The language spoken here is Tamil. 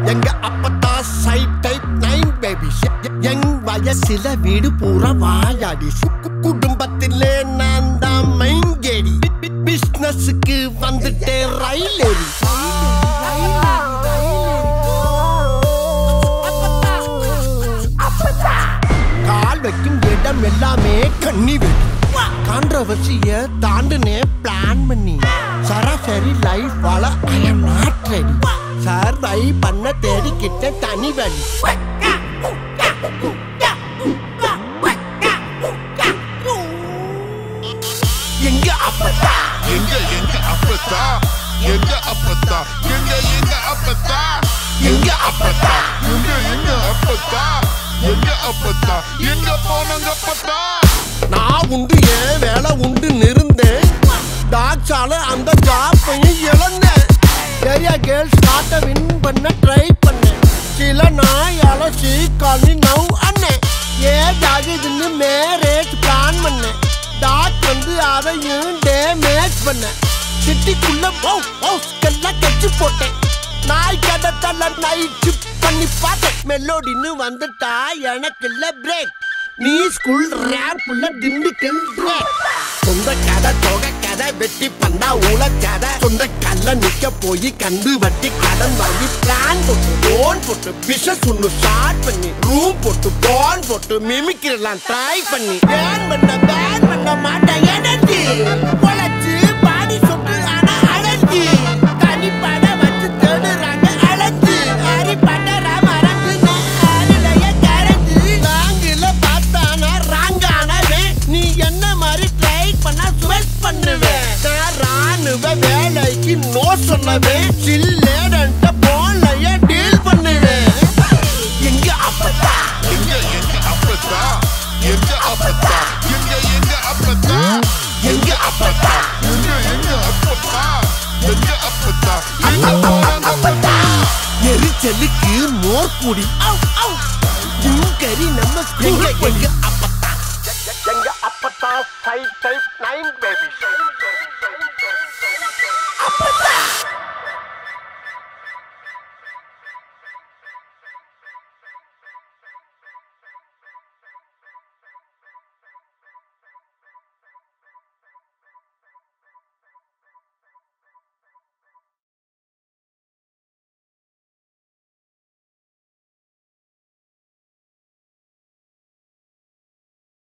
எங்க அப்பத்தா சைட் டைப் நைன் பேபி எங் வயசுல வீடு பூரா வாயாடி குடும்பத்திலே நான் தான் மைன் கேடி பிசினஸுக்கு வந்துட்டே ரயில் ஏறி கால் வைக்கும் இடம் எல்லாமே கண்ணி வெடி கான்ட்ரவர்சிய தாண்டுனே பிளான் பண்ணி சராசரி லைஃப் வாழ I am not ready survive பண்ண தேடிக்கிட்ட தனி வழி எங்க அப்பதா எங்க எங்க அப்பத்தா எங்க அப்பத்தா எங்க எங்க அப்பத்தா எங்க அப்பதா எங்க எங்க அப்பத்தா எங்க அப்பத்தா எங்க போனங்க அப்பத்தா நான் உண்டு ஏன் வேலை உண்டு இருந்தேன் டாக்ஸால அந்த ஜாப்பையும் இழந்தேன் ஏரியா கேர்ள்ஸ் நாட்டை வின் பண்ண ட்ரை பண்ணேன் சில நாய் அலசி காலி நவ் அண்ணன் ஏஜ் ஆகுதுன்னு மேரேஜ் பிளான் பண்ணேன் டாக் வந்து அதையும் டேமேஜ் பண்ணேன் சிட்டிக்குள்ள ஹவுஸ்க்கெல்லாம் கட்சி போட்டேன் நாய் கடத்தல நைட்டு பண்ணி பார்த்தேன் மெலோடின்னு வந்துட்டா எனக்கு இல்ல பிரேக் நீ ஸ்கூல் ரேப்ல திண்டுக்கல் பிரேக் சொந்த கதை தொகை கதை வெட்டி பந்தா உல கதை சொந்த கல்ல நிக்க போய் கண்டு வட்டி கடன் வாங்கி பிளான் போட்டு லோன் போட்டு பிசினஸ் ஒண்ணு ஸ்டார்ட் பண்ணி ரூம் போட்டு பான் போட்டு மிமிக்கிறலாம் ட்ரை பண்ணி பேன் பண்ண பேன் பண்ண மாட்டேன் எனர்ஜி பொழைச்சு பாடி சொட்டு ஆனா அலர்ஜி தனி பட வச்சு தேடுறாங்க அலர்ஜி ஹரி பட்டர மறந்து நாரிலைய கரைஞ்சு நாங்கில பார்த்தானா ராங்கானவே நீ என்ன மாதிரி ட்ரை பண்ணா ஸ்வெட் பண்ணுவேன் நான் ராணுவ வேலைக்கு நோ சொன்னவேன் சில்லேடன்ட்ட போன்லயே டீல் பண்ணுவேன் எங்க அப்பதா எங்க எங்க அப்பத்தா எங்க அப்பத்தா எங்க எங்க அப்பத்தா எங்க அப்பதா எங்க எங்க அப்பத்தா எங்க அப்பத்தா எங்க போனங்க அப்பத்தா எரிச்சலுக்கு மோர் குடி கறி நம்ம எங்க எங்க அப்பத்தா எங்க அப்பத்தா ஃபைவ் டைப் நைன்